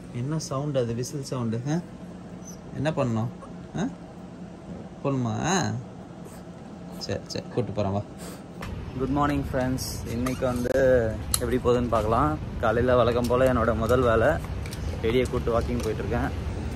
என்ன சவுண்ட் அது whistle sound என்ன பண்ணணும் ஆ போகணுமா சரி சரி கூப்பிட்டு போகிறேன் வா குட் மார்னிங் ஃப்ரெண்ட்ஸ் இன்றைக்கி வந்து எப்படி போகுதுன்னு பார்க்கலாம் காலையில் வழக்கம் போல் என்னோட முதல் வேலை வெளியே கூப்பிட்டு வாக்கிங் போயிட்டுருக்கேன்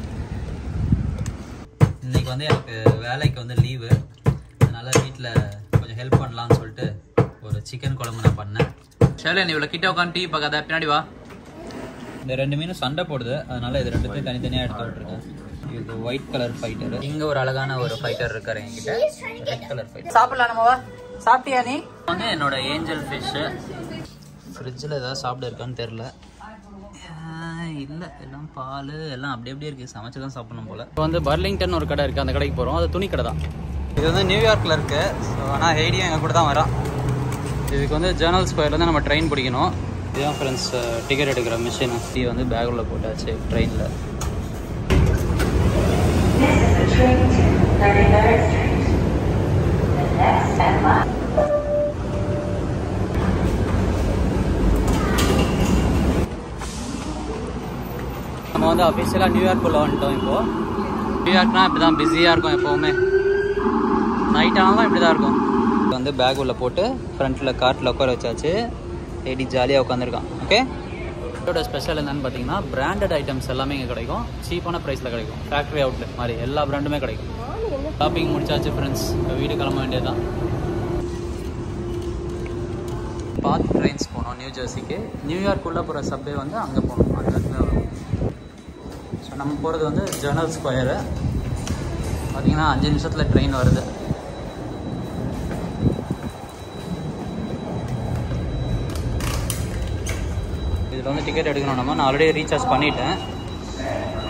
இன்றைக்கி வந்து எனக்கு வேலைக்கு வந்து லீவு அதனால் வீட்டில் கொஞ்சம் ஹெல்ப் பண்ணலாம்னு சொல்லிட்டு ஒரு சிக்கன் குழம்பு நான் பண்ணேன் ஷேலே நீ இவ்வளோ கிட்ட உட்காந்து டீ பார்க்காத பின்னாடி வா இந்த ரெண்டு மீனும் சண்டை போடுது அதனால இது ரெண்டுத்தையும் தனித்தனியாக எடுத்து விட்டுருக்கேன் இது ஒயிட் கலர் ஃபைட்டர் இங்கே ஒரு அழகான ஒரு ஃபைட்டர் இருக்காரு என்கிட்ட ரெட் கலர் ஃபைட்டர் சாப்பிடலாம் நம்மவா சாப்பிட்டியா நீ வந்து என்னோட ஏஞ்சல் ஃபிஷ்ஷு ஃப்ரிட்ஜில் ஏதாவது சாப்பிட இருக்கான்னு தெரில இல்லை எல்லாம் பால் எல்லாம் அப்படி அப்படியே இருக்குது சமைச்சு தான் சாப்பிடணும் போல் இப்போ வந்து பர்லிங்டன் ஒரு கடை இருக்குது அந்த கடைக்கு போகிறோம் அது துணி கடை தான் இது வந்து நியூயார்க்கில் இருக்குது ஸோ ஆனால் ஹெய்டியும் எங்கள் கூட தான் வரான் இதுக்கு வந்து ஜேர்னல் ஸ்கொயர்லேருந்து நம்ம ட்ரெயின் பிடிக்கணும் இதுதான் ஃப்ரெண்ட்ஸ் டிக்கெட் எடுக்கிற மிஷின் இது வந்து பேக்கில் போட்டாச்சு ட்ரெயினில் நம்ம வந்து அஃபிஷியலாக நியூயார்க்குள்ளே வந்துட்டோம் இப்போது நியூயார்க்னா இப்படி தான் பிஸியாக இருக்கும் எப்போவுமே நைட் ஆனாலும் இப்படி தான் இருக்கும் இது வந்து பேக் உள்ள போட்டு ஃப்ரண்ட்டில் கார்ட்டில் உட்கார வச்சாச்சு ஏடி ஜாலியாக உட்காந்துருக்கான் ஓகே இதோட ஸ்பெஷல் என்னன்னு பார்த்தீங்கன்னா பிராண்டட் ஐட்டம்ஸ் எல்லாமே இங்கே கிடைக்கும் சீப்பான ப்ரைஸில் கிடைக்கும் ஃபேக்ட்ரி அவுட்லெட் மாதிரி எல்லா பிராண்டுமே கிடைக்கும் ஷாப்பிங் முடிச்சாச்சு ஃப்ரெண்ட்ஸ் இப்போ வீடு கிளம்ப வேண்டியதுதான் பாத் ட்ரெயின்ஸ் போனோம் நியூ ஜெர்சிக்கு நியூயார்க்குள்ளே போகிற சப்வே வந்து அங்கே போகணும் அந்த இடத்துல வரும் ஸோ நம்ம போகிறது வந்து ஜெர்னல் ஸ்கொயரு பார்த்தீங்கன்னா அஞ்சு நிமிஷத்தில் ட்ரெயின் வருது இதில் வந்து டிக்கெட் எடுக்கணும் நம்ம நான் ஆல்ரெடி ரீசார்ஜ் பண்ணிட்டேன்